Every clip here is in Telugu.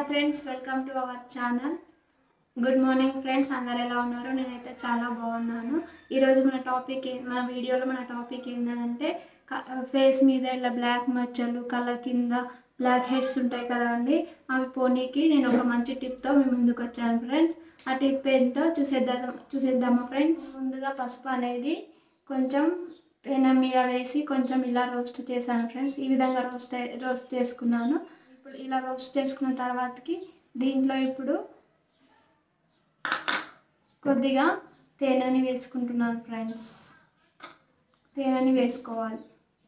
friends welcome to our channel good morning friends అందరు ఎలా ఉన్నారు నేనైతే చాలా బాగున్నాను ఈరోజు మన టాపిక్ ఏ- మన వీడియోలో మన టాపిక్ ఏంటంటే ఫేస్ మీద ఇలా బ్లాక్ మచ్చలు కళ్ళ కింద బ్లాక్ హెడ్స్ ఉంటాయి కదండి అవి పోనీకి నేను ఒక మంచి టిప్తో మీ ముందుకు వచ్చాను ఫ్రెండ్స్ ఆ టిప్ ఏంటో చూసేద్దాం చూసేద్దామా ఫ్రెండ్స్ ముందుగా పసుపు అనేది కొంచెం పెనం మీద వేసి కొంచెం ఇలా రోస్ట్ చేశాను ఫ్రెండ్స్ ఈ విధంగా రోస్ట్ రోస్ట్ చేసుకున్నాను ఇప్పుడు ఇలా రోస్ట్ చేసుకున్న తర్వాతకి దీంట్లో ఇప్పుడు కొద్దిగా తేనెని వేసుకుంటున్నాను ఫ్రెండ్స్ తేనెని వేసుకోవాలి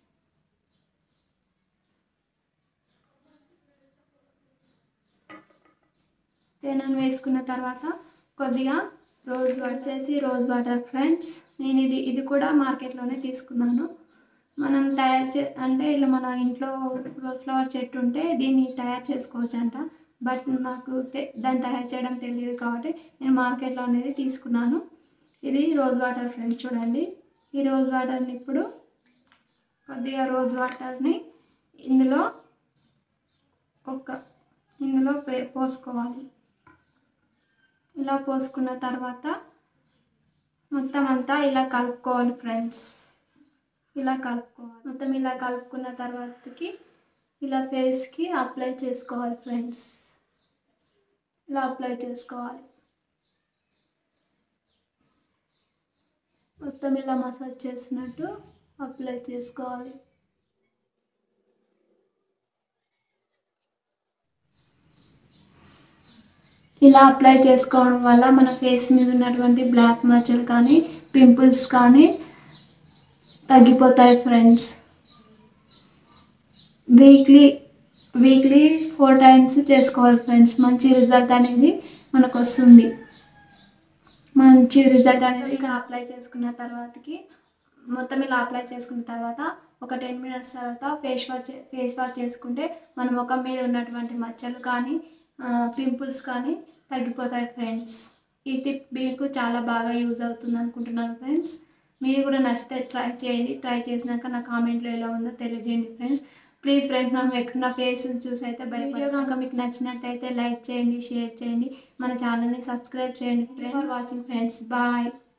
తేనెను వేసుకున్న తర్వాత కొద్దిగా రోజ్ వచ్చేసి రోజ్ వాటర్ ఫ్రెండ్స్ నేను ఇది ఇది కూడా మార్కెట్లోనే తీసుకున్నాను మనం తయారు చే అంటే ఇలా మన ఇంట్లో రోజ్ ఫ్లవర్ చెట్టు ఉంటే దీన్ని తయారు చేసుకోవచ్చు అంట బట్ నాకు తె- దాన్ని తయారు చేయడం తెలియదు కాబట్టి నేను మార్కెట్లో అనేది తీసుకున్నాను ఇది రోజ్ వాటర్ ఫ్రెండ్స్ చూడండి ఈ రోజ్ వాటర్ని ఇప్పుడు కొద్దిగా రోజ్ వాటర్ని ఇందులో ఒక ఇందులో పే- పోసుకోవాలి ఇలా పోసుకున్న తర్వాత మొత్తం అంతా ఇలా కలుపుకోవాలి ఫ్రెండ్స్ ఇలా కలుపుకోవాలి మొత్తం ఇలా కలుపుకున్న తర్వాతకి ఇలా ఫేస్కి అప్లై చేసుకోవాలి ఫ్రెండ్స్ ఇలా అప్లై చేసుకోవాలి మొత్తం ఇలా మసాజ్ చేసినట్టు అప్లై చేసుకోవాలి ఇలా అప్లై చేసుకోవడం వల్ల మన ఫేస్ మీద ఉన్నటువంటి బ్లాక్ మచ్చలు కానీ పింపుల్స్ కానీ తగ్గిపోతాయి friends weekly weekly four times చేసుకోవాలి ఫ్రెండ్స్ మంచి రిజల్ట్ అనేది మనకు వస్తుంది మంచి రిజల్ట్ అనేది ఇలా అప్లై చేసుకున్న తర్వాతకి మొత్తం ఇలా అప్లై చేసుకున్న తర్వాత ఒక టెన్ మినిట్స్ తర్వాత ఫేస్ వాష్ చే- ఫేస్ వాష్ చేసుకుంటే మన ముఖం మీద ఉన్నటువంటి మచ్చలు కానీ పింపుల్స్ కానీ తగ్గిపోతాయి ఫ్రెండ్స్ ఈ టిప్ మీకు చాలా బాగా యూజ్ అవుతుంది అనుకుంటున్నాను ఫ్రెండ్స్ మీరు కూడా నచ్చితే ట్రై చేయండి ట్రై చేసినాక నా కామెంట్లో ఎలా ఉందో తెలియజేయండి ఫ్రెండ్స్ ప్లీజ్ ఫ్రెండ్స్ నా ఎక్కడ నా ఫేస్ చూసి అయితే వీడియో కనుక మీకు నచ్చినట్టయితే లైక్ చేయండి షేర్ చేయండి మన ఛానల్ని సబ్స్క్రైబ్ చేయండి ఫ్రెండ్స్ వాచింగ్ ఫ్రెండ్స్ బాయ్